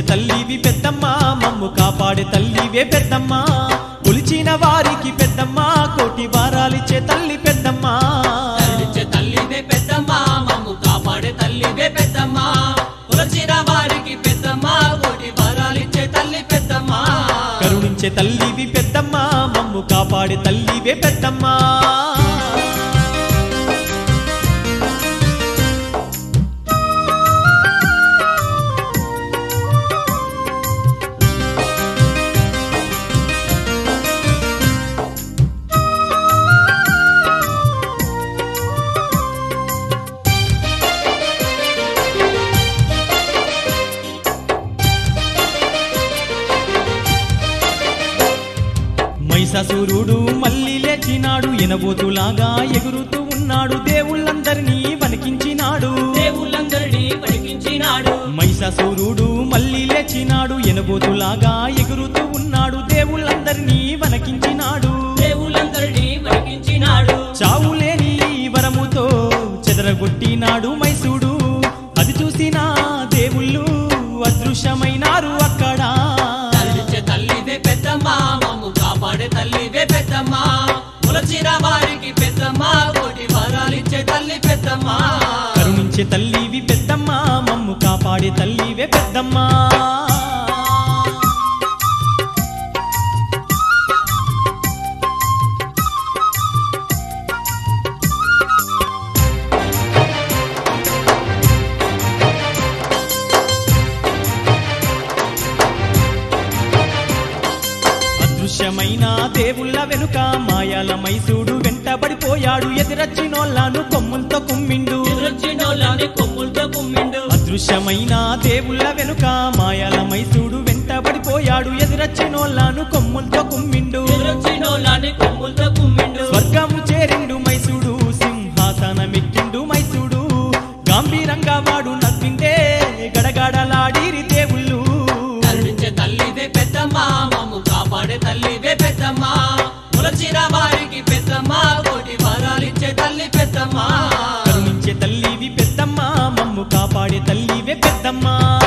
తల్లివి పెద్దమ్మ మమ్ము కాపాడే తల్లివే పెద్దమ్మ కొలిచిన వారికి పెద్దమ్మ కోటి వారాలిచ్చే తల్లి పెద్దమ్మ కరుణించే తల్లివే పెద్దమ్మ మమ్ము కాపాడే తల్లివే పెద్దమ్మ కొలచిన వారికి పెద్దమ్మ కోటి వరాలిచ్చే తల్లి పెద్దమ్మ కరుణించే తల్లివి పెద్దమ్మ మమ్ము కాపాడే తల్లివే పెద్దమ్మ మైసాసురుడు మళ్ళీ లేచినాడు ఎనబోతులాగా ఎగురుతూ ఉన్నాడు దేవుళ్ళందరినీ వణికించినాడు దేవుళ్ళందరినీ పలికించినాడు మైసాసురుడు మళ్ళీ లేచినాడు ఎనబోతులాగా ఎగురుతూ ఉన్నాడు దేవుళ్ళందరినీ వణకించినాడు దేవుళ్ళందరినీ పలికించినాడు చావులేని వరముతో చెదరగొట్టినాడు మైసూడు అది చూసిన దేవుళ్ళు అదృశ్యమైనారు అక్కడ కరుణించే తల్లివే పెద్దమ్మ మమ్ము కాపాడే తల్లివే పెద్దమ్మ కొలచిన వారికి పెద్దమ్మ కోటి వరాలిచ్చే తల్లి పెద్దమ్మ కరుణించే తల్లివి పెద్దమ్మ మమ్ము కాపాడే తల్లివే పెద్దమ్మ అదృశ్యమైన దేవుళ్ళ వెనుక మాయాల మైసూడు వెంటబడిపోయాడు ఎదిరచ్చినోళ్ళను కొమ్ములతో కుమ్మిండు ఎదురొచ్చినోళ్ళని కొమ్ములతో కుమ్మిండు అదృశ్యమైన దేవుళ్ళ వెనుక మాయాల మైసూడు వెంటబడిపోయాడు ఎదిరచ్చినోళ్ళను కొమ్ములతో కుమ్మిండు ఎదురొచ్చినోళ్ళని కొమ్ములతో కుమ్మిండు స్వర్గము చేరిండు మైసూడు సింహాసనమెక్కిండు మైసూడు గాంభీరంగా వాడు నవ్విందే గడగడలాడిరి దేవుళ్ళు కరుణించే తల్లివే పెద్దమ్మ మమ్ము కాపాడే తల్లివే పెద్దమ్మ కొలచిన వారికి పెద్దమ్మ కోటి వరాలిచ్చే తల్లి పెద్దమ్మ కరుణించే తల్లివి పెద్దమ్మ మమ్ము కాపాడే తల్లివే పెద్దమ్మ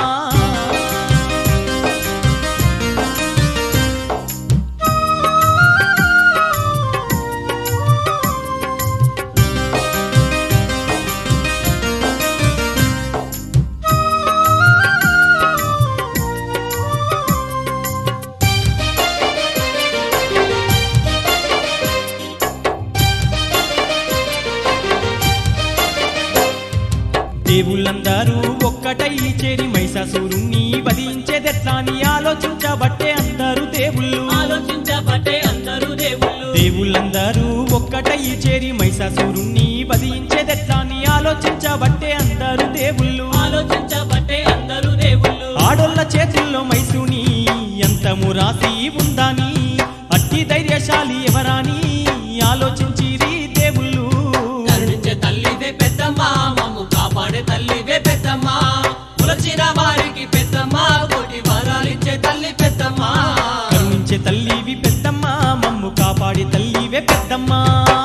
దేవుళ్ళందరూ ఒక్కటై చేరి మైసాసురుణ్ణి వధించేదెట్లా అని ఆలోచించబట్టే అందరూ దేవుళ్ళు ఆలోచించబట్టే అందరూ దేవుళ్ళు దేవుళ్ళందరూ ఒక్కటై చేరి మైసాసురుణ్ణి వధించేదెట్లా అని ఆలోచించబట్టే అందరూ దేవుళ్ళు ఆలోచించబట్టే అందరూ దేవుళ్ళు ఆడోళ్ళ చేతుల్లో మైసూని ఎంతము రాసి ఉందని అట్టి ధైర్యశాలి ఎవరాని ఆలోచించిరి దేవుళ్ళు కరుణించే తల్లివే పెద్దమ్మ మమ్ము కాపాడే తల్లివే పెద్దమ్మ కొలచిన వారికి పెద్దమ్మ కోటి వరాలిచ్చే తల్లి పెద్దమ్మ కరుణించే తల్లివి పెద్దమ్మ మమ్ము కాపాడి తల్లివే పెద్దమ్మ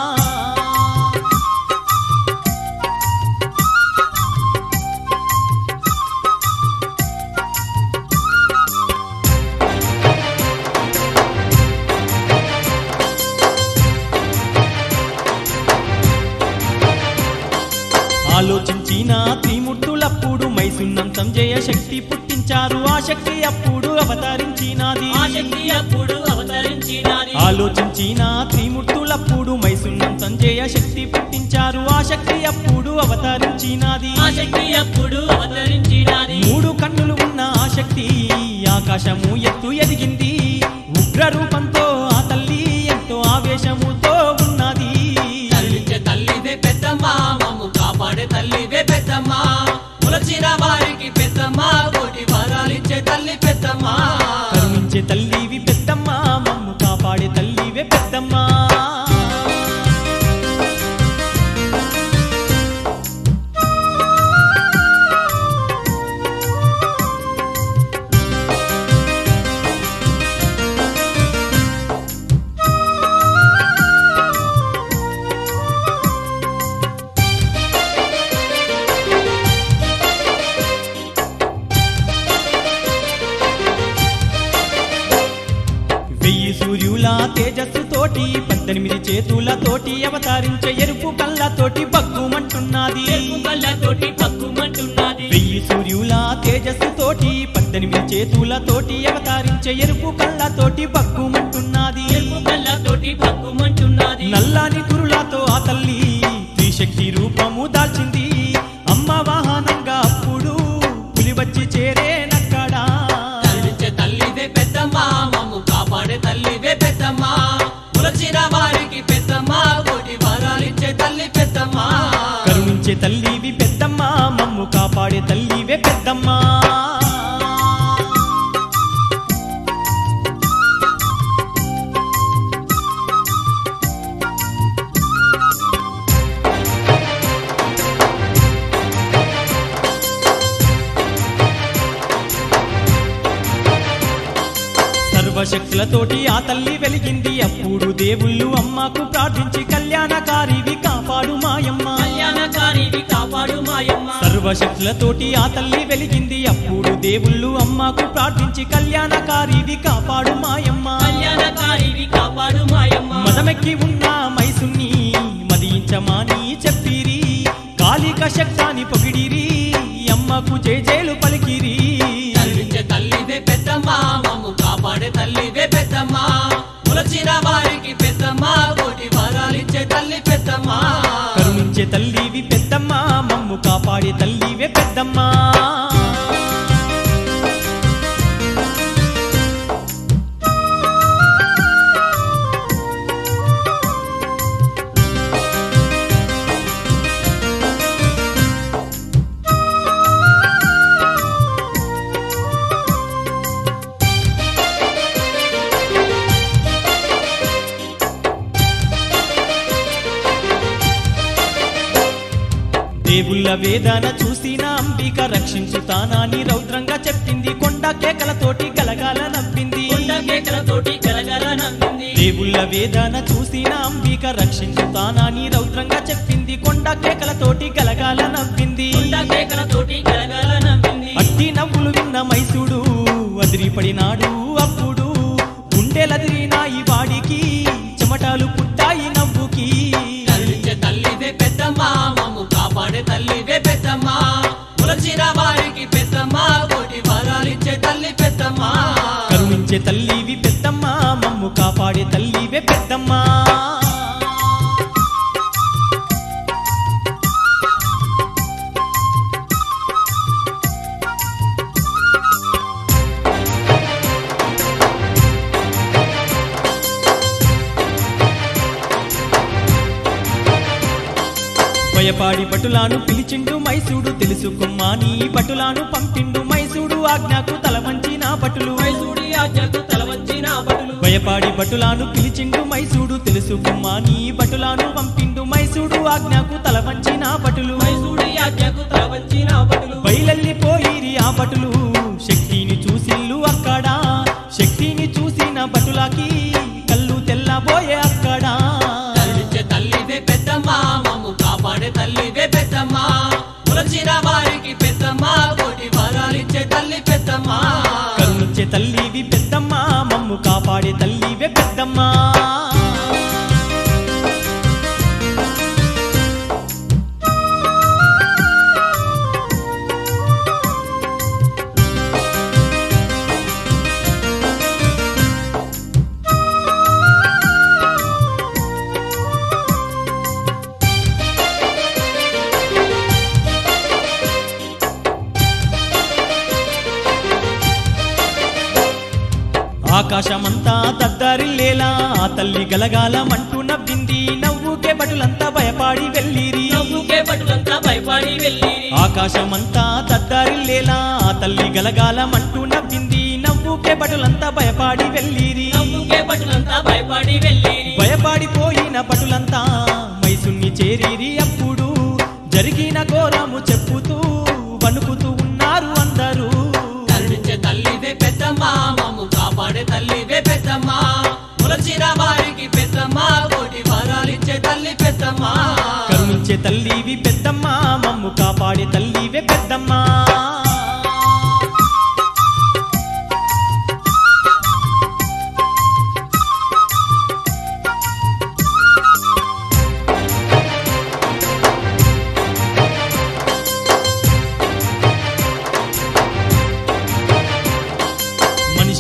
ఆలోచించిన త్రిమూర్తులప్పుడు మైసున్నంతం జయ శక్తి పుట్టించారు ఆ శక్తి అప్పుడు అవతరించినది ఆ శక్తి అప్పుడు అవతరించినది ఆలోచించిన త్రిమూర్తులప్పుడు మైసున్నంతం జయ శక్తి పుట్టించారు ఆ శక్తి అప్పుడు అవతరించినది ఆ శక్తి అప్పుడు అవతరించినది మూడు కన్నులు ఉన్న ఆ శక్తి ఆకాశము ఎత్తు ఎదిగింది ఉగ్ర రూపంతో ఆ తల్లి ఎంతో ఆవేశముతో ఉన్నది కరుణించే తల్లివే పెద్దమ్మ మమ్ము కాపాడే తల్లివే పెద్దమ్మ కొలచిన వారికి పెద్దమ్మ కోటి వరాలిచ్చే తల్లి పెద్దమ్మ కరుణించే తల్లివి పెద్దమ్మ మమ్ము కాపాడే తల్లివే పెద్దమ్మ సూర్యుల తేజస్సు తోటి పద్దెనిమిది చేతులతోటి అవతరించే ఎరుపు కళ్ళతోటి బగ్గుమంటున్నది ఎరుపు కళ్ళతోటి పక్కుమంటున్నది వెయ్యి సూర్యుల తేజస్సు తోటి పద్దెనిమిది చేతులతోటి అవతరించే ఎరుపు కళ్ళతోటి బగ్గుమంటున్నది ఎరుపు కళ్ళతోటి పక్కుమంటున్నది నల్లాని కురులతో ఆ తల్లి త్రిశక్తి రూపము దాల్చింది అమ్మ వాహనంగా అప్పుడు పులి వచ్చి చేరేనక్కడా కరుణించే తల్లివే పెద్దమ్మ మమ్ము కాపాడే తల్లివే పెద్దమ్మ పులచిన వారికి పెద్దమ్మ కోటి వరాలిచ్చే తల్లి పెద్దమ్మ కరుణించే తల్లివి పెద్దమ్మ మమ్ము కాపాడే తల్లివే పెద్దమ్మ సర్వశక్తులతోటి ఆ తల్లి వెలిగింది అప్పుడు దేవుళ్ళు అమ్మకు ప్రార్థించి కళ్యాణకారివి కాపాడు మాయమ్మ కళ్యాణకారివి కాపాడు మాయమ్మ సర్వశక్తులతోటి ఆ తల్లి వెలిగింది అప్పుడు దేవుళ్ళు అమ్మకు ప్రార్థించి కళ్యాణకారివి కాపాడు మాయమ్మ కళ్యాణకారివి కాపాడు మాయమ్మ మదమెక్కి ఉన్న మైసుని మదించమాని చెప్పిరి కాళిక శక్తాన్ని పొగిడిరి అమ్మకు జేజేలు పలికిరి కరుణించే తల్లివే పెద్దమ్మ మమ్ము కాపాడే తల్లివే పెద్దమ్మ పులచిన వారికి పెద్దమ్మ కోటి వరాలిచ్చే తల్లి పెద్దమ్మ కరుణించే తల్లివి పెద్దమ్మ మమ్ము కాపాడే తల్లివే పెద్దమ్మ దేవుళ్ళ వేదన చూసిన అంబిక రక్షించుతానని రౌద్రంగా చెప్పింది కొండ కేకలతోటి గలగాల నవ్వింది కొండ కేకలతోటి గలగల నవ్వింది దేవుళ్ళ వేదన చూసిన అంబిక రక్షించుతానని రౌద్రంగా చెప్పింది కొండ కేకలతోటి గలగాల నవ్వింది కొండ కేకలతోటి గలగల నవ్వింది అట్టి నవ్వులు విన్న మైసూడు అదిరిపడినాడు అప్పుడు గుండెలదిరినాయి వాడికి చెమటాలు పుట్టాయి నవ్వుకి కరుణించే తల్లివే పెద్దమ్మ మమ్ము కాపాడే తల్లివే పెద్దమ్మ పులచిన వారికి పెద్దమ్మ కోటి వరాలిచ్చే తల్లి పెద్దమ్మ కరుణించే తల్లివి పెద్దమ్మ మమ్ము కాపాడే తల్లివే పెద్దమ్మ భయపాడి భటులాను పిలిచిండు మైసూడు తెలుసుకుమ్మాని భటులాను పంపిండు మైసూడు ఆజ్ఞకు తల వంచిన భటులు మైసూడి ఆజ్ఞకు తల వంచిన భటులు భయపాడి భటులాను పిలిచిండు మైసూడు తెలుసుకుమ్మాని భటులాను పంపిండు మైసూడు ఆజ్ఞకు తల వంచిన భటులు మైసూడి ఆజ్ఞకు తల వంచిన భటులు బయలెల్లిపోయిరి ఆ భటులు శక్తిని చూసిల్లు అక్కడ శక్తిని చూసిన భటులకి కళ్ళు తెల్లబోయే అక్కడ కరుణించే తల్లివే పెద్దమ్మ మమ్ము కాపాడే తల్లివే పెద్దమ్మ పులచిన వారికి పెద్దమ్మ కోటి వరాలిచ్చే తల్లి పెద్దమ్మ కరుణించే తల్లివి పెద్దమ్మ మమ్ము కాపాడే తల్లివే పెద్దమ్మ ఆకాశమంతా దద్దరిల్లేలా ఆ తల్లి గలగాలమంటూ నవ్వింది నవ్వుకే బటులంతా భయపాడి వెళ్ళిరి నవ్వుకే భటులంతా భయపడి వెళ్ళి ఆకాశమంతా దద్దరిల్లేలా ఆ తల్లి గలగాలమంటూ నవ్వింది నవ్వుకే బటులంతా భయపాడి వెళ్ళిరి నవ్వుకే భటులంతా భయపడి వెళ్ళి భయపాడిపోయిన భటులంతా మైసున్ని చేరిరి అప్పుడు జరిగిన ఘోరము చెప్పుతూ వణుకుతూ ఉన్నారు అందరూ కరుణించే తల్లివే పెద్దమ్మ మమ్ము కాపాడే తల్లివే పెద్దమ్మ పులచిన వారికి పెద్దమ్మ కోటి వరాలిచ్చే తల్లి పెద్దమ్మ కరుణించే తల్లివి పెద్దమ్మ మమ్ము కాపాడే తల్లివే పెద్దమ్మ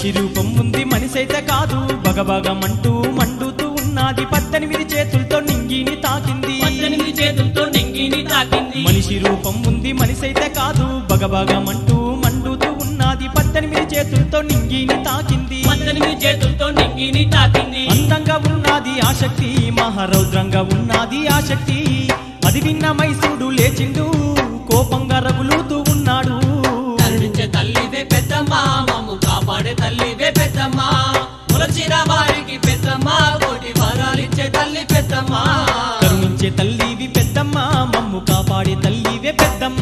మనిషి రూపం ఉంది మనిషైతే కాదు బగబగమంటూ మండుతూ ఉన్నది పద్దెనిమిది చేతులతో నింగిని తాకింది పద్దెనిమిది చేతులతో నింగిని తాకింది మనిషి రూపం ఉంది మనిషైతే కాదు బగబగమంటూ మండుతూ ఉన్నది పద్దెనిమిది చేతులతో నింగిని తాకింది పద్దెనిమిది చేతులతో నింగిని తాకింది అందంగా ఉన్నది ఆసక్తి మహారౌద్రంగా ఉన్నది ఆసక్తి అది విన్న మైసూడు లేచిండు కోపంగా రగులుతూ ఉన్నాడు కరుణించే తల్లివే పెద్దమ్మ మమ్ము కాపాడే తల్లివే పెద్దమ్మ ములచిన వారికి పెద్దమ్మ కోటి వరాలిచ్చే తల్లి పెద్దమ్మ కరుణించే తల్లివి పెద్దమ్మ మమ్ము కాపాడే తల్లివే పెద్దమ్మ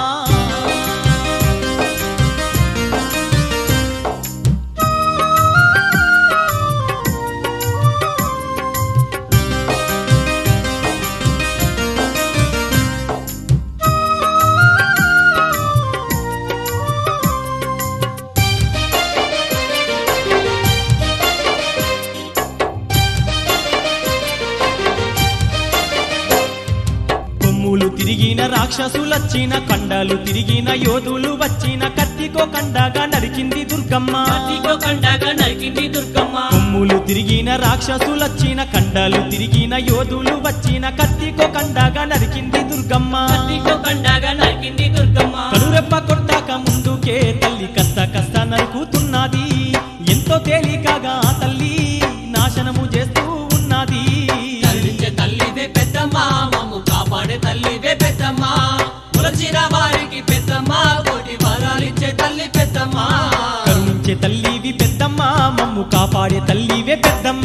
కొమ్ములు తిరిగిన రాక్షసులొచ్చిన కండాలు తిరిగిన యోధులు వచ్చిన కత్తికో కండగా నరికింది దుర్గమ్మ కత్తితో కండగా నరికింది దుర్గమ్మ కొమ్ములు తిరిగిన రాక్షసులొచ్చిన కండాలు తిరిగిన యోధులు వచ్చిన కత్తికో కండగా నరికింది దుర్గమ్మ కత్తితో కండగా నరికింది దుర్గమ్మ కనురెప్ప కొట్టాక ముందుకే తల్లి కస్త కస్త నరుకుతున్నది ఎంతో తేలికగా ఆ తల్లి నాశనము చేస్తూ ఉన్నది కరుణించే తల్లివే పెద్దమ్మ మమ్ము కాపాడే తల్లివే పెద్దమ్మ ములచిన వారికి పెద్దమ్మ కోటి వరాలిచ్చే తల్లి పెద్దమ్మ కరుణించే తల్లివి పెద్దమ్మ మమ్ము కాపాడే తల్లివే పెద్దమ్మ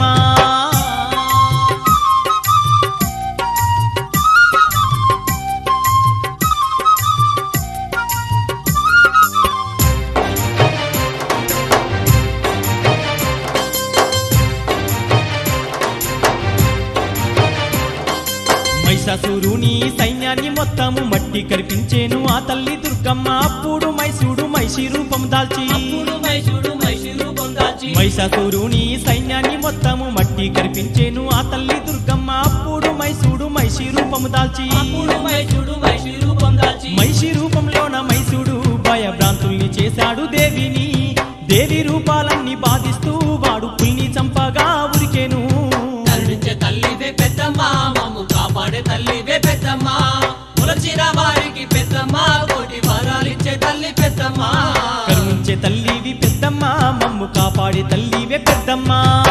మైసాసురుని సైన్యాన్ని మొత్తము మట్టి కరిపించేను ఆ తల్లి దుర్గమ్మ అప్పుడు మైసూడు మైషి రూపం దాల్చి అప్పుడు మైసూడు మైసూరు రూపం దాల్చి మైసాసురుని సైన్యాన్ని మొత్తము మట్టి కరిపించేను ఆ తల్లి దుర్గమ్మ అప్పుడు మైసూడు మైషి రూపము దాల్చి అప్పుడు మైసూడు మైసూరు రూపం దాల్చి మైషి రూపంలోన మైసూడు భయభ్రాంతుల్ని చేశాడు దేవిని దేవి రూపాలన్నీ బాధిస్తూ వాడు పుల్ని చంపగా ఉరికెను కరుణించే తల్లివే పెద్దమ్మ మమ్ము కాపాడే తల్లివే పెద్దమ్మ ములచిన వారికి పెద్దమ్మ కోటి వరాలిచ్చే తల్లి పెద్దమ్మ కరుణించే తల్లివి పెద్దమ్మ మమ్ము కాపాడే తల్లివే పెద్దమ్మ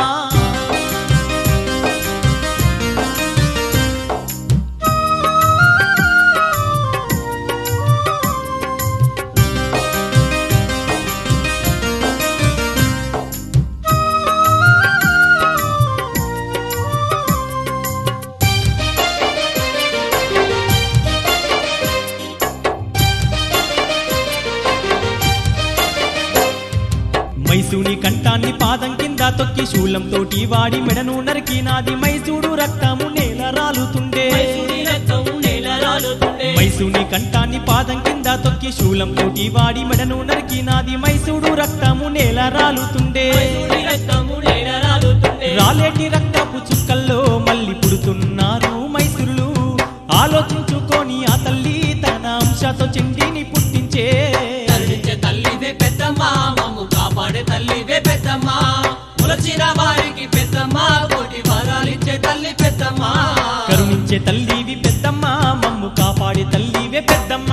మైసూని కంఠాన్ని పాదం కింద తొక్కి శూలం తోటి వాడి మెడను నరికినాది మైసూడు రక్తము నేల రాలుతుండే మైసూరి రక్తము నేల రాలుతుండే మైసూని కంఠాన్ని పాదం కింద తొక్కి శూలం తోటి వాడి మెడను నరికినాది మైసూడు రక్తము నేల రాలుతుండే మైసూరి రక్తము నేల రాలుతుండే రాలేటి రక్తపు చుక్కల్లో మళ్ళీ పుడుతున్నారు మైసూరులు ఆలోచించుకొని ఆ తల్లి తన అంశతో చెండిని పుట్టించే కరుణించే తల్లివే పెద్దమ్మ మమ్ము కాపాడే తల్లివే పెద్దమ్మ ములచిన వారికి పెద్దమ్మ కోటి వరాలిచ్చే తల్లి పెద్దమ్మ కరుణించే తల్లివి పెద్దమ్మ మమ్ము కాపాడే తల్లివే పెద్దమ్మ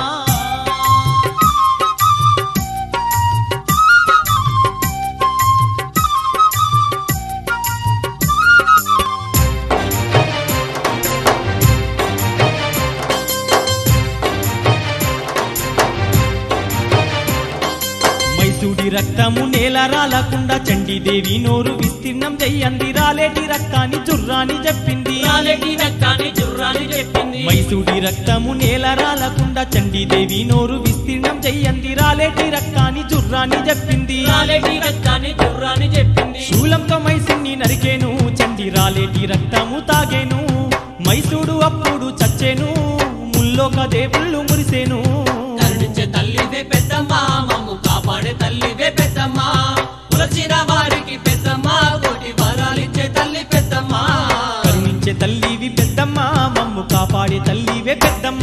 మైసూడి రక్తము నేల రాలకుండా చండీదేవి నోరు విస్తీర్ణం చెయ్యంది రాలేటి రక్తాన్ని జుర్రాని చెప్పింది రాలేటి రక్తాన్ని జుర్రాని చెప్పింది మైసూడి రక్తము నేల రాలకుండా చండీదేవి నోరు విస్తీర్ణం చెయ్యంది రాలేటి రక్తాన్ని జుర్రాని చెప్పింది రాలేటి రక్తాన్ని జుర్రాని చెప్పింది శూలంతో మైసూడిని నరికేను చండి రాలేటి రక్తము తాగేను మైసూడు అప్పుడు చచ్చేను ముల్లోక దేవుళ్ళు మురిసేను కరుణించే తల్లివే పెద్దమ్మ మమ్ము కాపాడే తల్లివే పెద్దమ్మ కులచిన వారికి పెద్దమ్మ కోటి వరాలిచ్చే తల్లి పెద్దమ్మ కరుణించే తల్లివి పెద్దమ్మ మమ్ము కాపాడే తల్లివే పెద్దమ్మ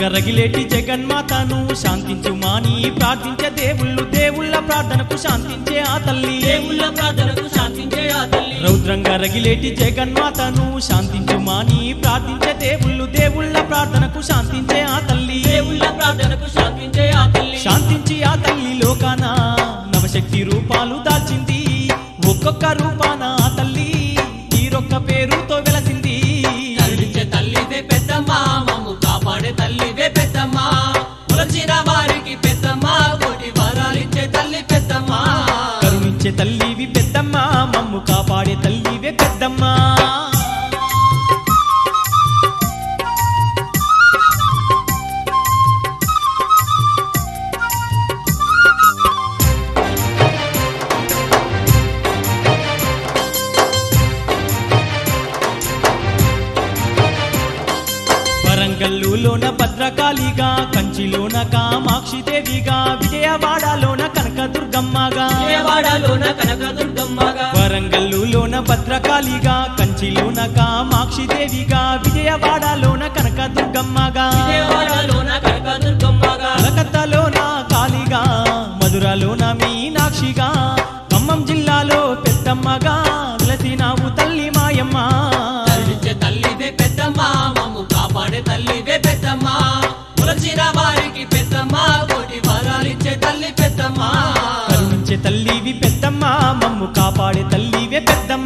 రౌద్రంగా రగిలేటి జగన్మాతను శాంతించు మాని ప్రార్థించే దేవుళ్ళు దేవుళ్ళ ప్రార్థనకు శాంతించే ఆ తల్లి దేవుళ్ళ ప్రార్థనకు శాంతించే ఆ తల్లి రౌద్రంగా రగిలేటి జగన్మాతను శాంతించు మాని ప్రార్థించే దేవుళ్ళు దేవుళ్ళ ప్రార్థనకు శాంతించే ఆ తల్లి దేవుళ్ళ ప్రార్థనకు శాంతించే ఆ తల్లి శాంతించి ఆ తల్లి లోకాన నవశక్తి రూపాలు దాల్చింది ఒక్కొక్క రూపాన ఆ తల్లి తీరొక్క పేరుతో వెలసింది కరుణించే తల్లివే పెద్దమ్మ మమ్ము కాపాడే తల్లివే పెద్దమ్మ కొలచిన వారికి పెద్దమ్మ కోటి వరాలిచ్చే తల్లి పెద్దమ్మ కరుణించే తల్లివి పెద్దమ్మ మమ్ము కాపాడే తల్లివే పెద్దమ్మ వరంగల్లులోన భద్రకాళిగా కంచిలోన కామాక్షి దేవిగా విజయవాడలోన కనకదుర్గమ్మగా విజయవాడలోన కనకదుర్గమ్మగా వరంగల్లులోన భద్రకాళిగా కంచిలోన కామాక్షి దేవిగా విజయవాడలోన కనకదుర్గమ్మగా విజయవాడలోన కనకదుర్గమ్మగా కలకత్తాలోన కాళిగా మధురలోన మీనాక్షిగా ఖమ్మం జిల్లాలో పెద్దమ్మగా వెలసినావు తల్లి మాయమ్మ కరుణించే తల్లివే పెద్దమ్మ మమ్ము కాపాడే తల్లివే పెద్దమ్మ కొలచిన వారికి పెద్దమ్మ కోటి వరాలిచ్చే తల్లి పెద్దమ్మ కరుణించే తల్లివి పెద్దమ్మ మమ్ము కాపాడే తల్లివే పెద్దమ్మ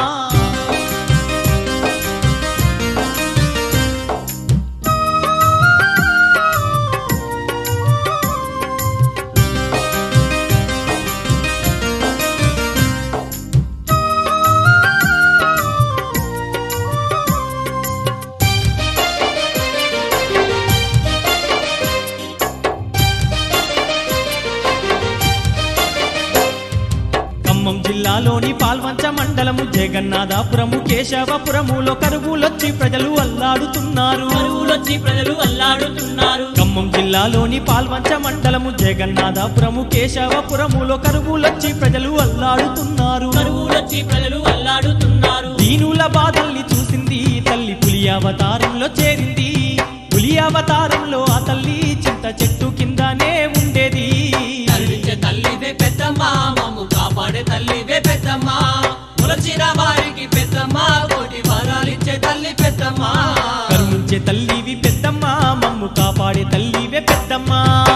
ఖమ్మం జిల్లాలోని పాల్వంచ మండలము జగన్నాథపురము కేశవపురములో కరువులొచ్చి ప్రజలు అల్లాడుతున్నారు కరువులొచ్చి ప్రజలు అల్లాడుతున్నారు ఖమ్మం జిల్లాలోని పాల్వంచ మండలము జగన్నాథపురము కేశవపురములో కరువులొచ్చి ప్రజలు అల్లాడుతున్నారు కరువులొచ్చి ప్రజలు అల్లాడుతున్నారు దీనుల బాధల్ని చూసింది తల్లి పులి అవతారంలో చేరింది పులి అవతారంలో ఆ తల్లి చింత చెట్టు కిందనే ఉండేది కరుణించే తల్లివే పెద్దమ్మ మమ్ము కాపాడే తల్లివే పెద్దమ్మ కొలచిన వారికి పెద్దమ్మ కోటి వరాలిచ్చే తల్లి పెద్దమ్మ కరుణించే తల్లివి పెద్దమ్మ మమ్ము కాపాడే తల్లివే పెద్దమ్మ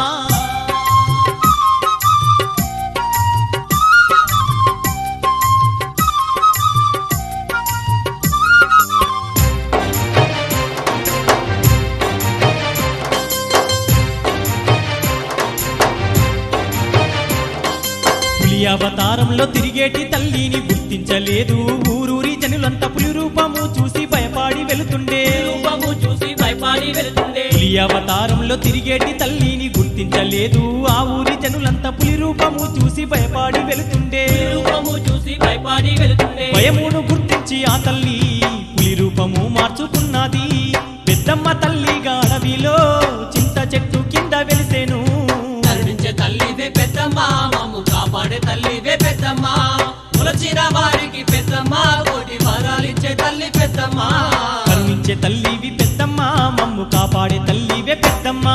పులి అవతారంలో తిరిగేటి తల్లిని గుర్తించలేదు ఊరూరి జనులంతా పులి రూపము చూసి భయపాడి వెళుతుండే రూపము చూసి భయపాడి వెళ్తుండే పులి అవతారంలో తిరిగేటి తల్లిని గుర్తించలేదు ఆ ఊరి జనులంతా పులి రూపము చూసి భయపాడి వెళుతుండే రూపము చూసి భయపాడి వెళ్తుండే భయమును గుర్తించి ఆ తల్లి పులి రూపము మార్చుకున్నది పెద్దమ్మ తల్లిగా అడవిలో చింత చెట్టు కింద వెలిసేను కరుణించే తల్లివే పెద్దమ్మ మమ్ము కాపాడే తల్లివే పెద్దమ్మ కొలచిన వారికి పెద్దమ్మ కోటి వరాలిచ్చే తల్లి పెద్దమ్మ కరుణించే తల్లివి పెద్దమ్మ మమ్ము కాపాడే తల్లివే పెద్దమ్మ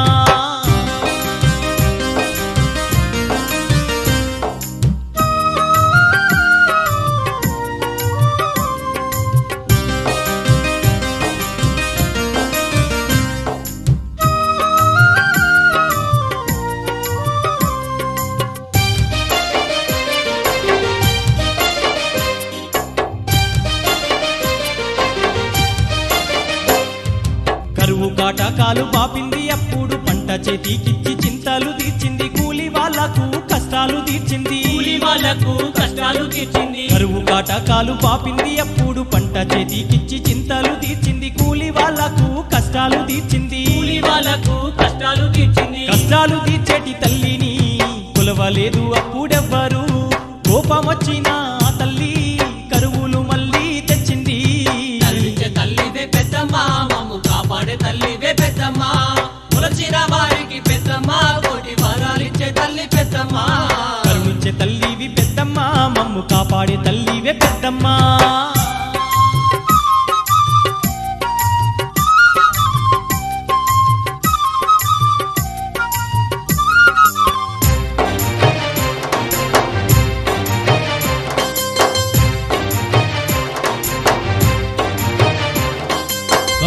కరువు కాటకాలు పాపింది అప్పుడు పంట చేతికిచ్చి చింతలు తీర్చింది కూలి వాళ్ళకు కష్టాలు తీర్చింది కూలి వాళ్ళకు కష్టాలు తీర్చింది కరువు కాటకాలు పాపింది అప్పుడు పంట చేతికిచ్చి చింతలు తీర్చింది కూలి వాళ్ళకు కష్టాలు తీర్చింది కూలి వాళ్ళకు కష్టాలు తీర్చింది కష్టాలు తీర్చేటి తల్లిని కొలవలేదు అప్పుడెవ్వరు కోపం వచ్చిన ఆ తల్లి కరువులు మళ్ళీ తెచ్చింది కరుణించే తల్లివే పెద్దమ్మ మమ్ము కాపాడే తల్లివే పెద్దమ్మ కొలచిన వారికి పెద్దమ్మ కోటి వరాలిచ్చే తల్లి పెద్దమ్మ కరుణించే తల్లివి పెద్దమ్మ మమ్ము కాపాడే తల్లివే పెద్దమ్మ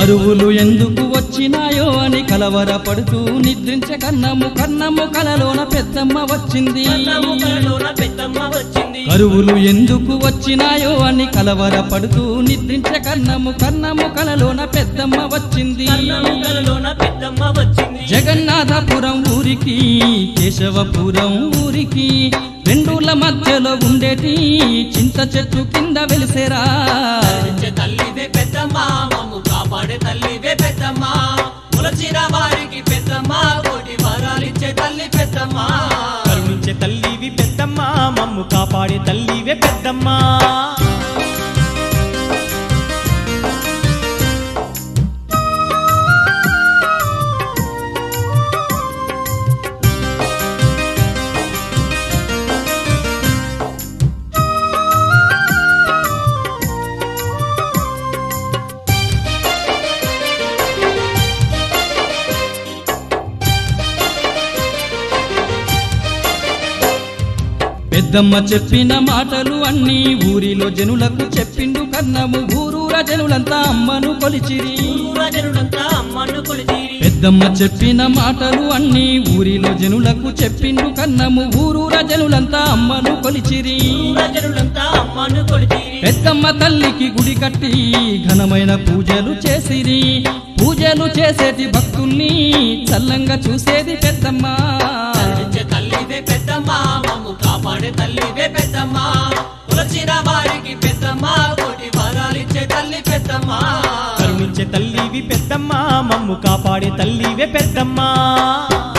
కరువులు ఎందుకు వచ్చినాయో అని కలవరపడుతూ నిద్రించే కన్నము కన్నము కలలోన పెద్దమ్మ వచ్చింది కన్నము కలలోన పెద్దమ్మ వచ్చింది కరువులు ఎందుకు వచ్చినాయో అని కలవరపడుతూ నిద్రించే కన్నము కన్నము కలలోన పెద్దమ్మ వచ్చింది కన్నము కలలోన పెద్దమ్మ వచ్చింది జగన్నాథపురం ఊరికి కేశవపురం ఊరికి రెండుల మధ్యలో ఉండేటి చింత చెట్టు కింద వెలిసేరా కరుణించే తల్లివే పెద్దమ్మ మమ్ము కాపాడే తల్లివే పెద్దమ్మ ములచిన వారికి పెద్దమ్మ కోటి వరాలిచ్చే తల్లి పెద్దమ్మ కరుణించే తల్లివి పెద్దమ్మ మమ్ము కాపాడే తల్లివే పెద్దమ్మ పెద్దమ్మ చెప్పిన మాటలు అన్ని ఊరిలో జనులకు చెప్పిండు కన్నము ఊరూర జనులంతా అమ్మను కొలిచిరి జనుడంతా అమ్మను కొలితీరి పెద్దమ్మ చెప్పిన మాటలు అన్ని ఊరిలో జనులకు చెప్పిండు కన్నము ఊరూర జనులంతా అమ్మను కొలిచిరి జనులంతా అమ్మను కొలితీరి పెద్దమ్మ తల్లికి గుడి కట్టి ఘనమైన పూజలు చేసిరి పూజలు చేసేటి భక్తుల్ని చల్లంగా చూసేది పెద్దమ్మ కరుణించే తల్లివే పెద్దమ్మ మమ్ము కాపాడే తల్లివే పెద్దమ్మ కొలచిన వారికి పెద్దమ్మ కోటి వరాలిచ్చే తల్లి పెద్దమ్మ కరుణించే తల్లివి పెద్దమ్మ మమ్ము కాపాడే తల్లివే పెద్దమ్మ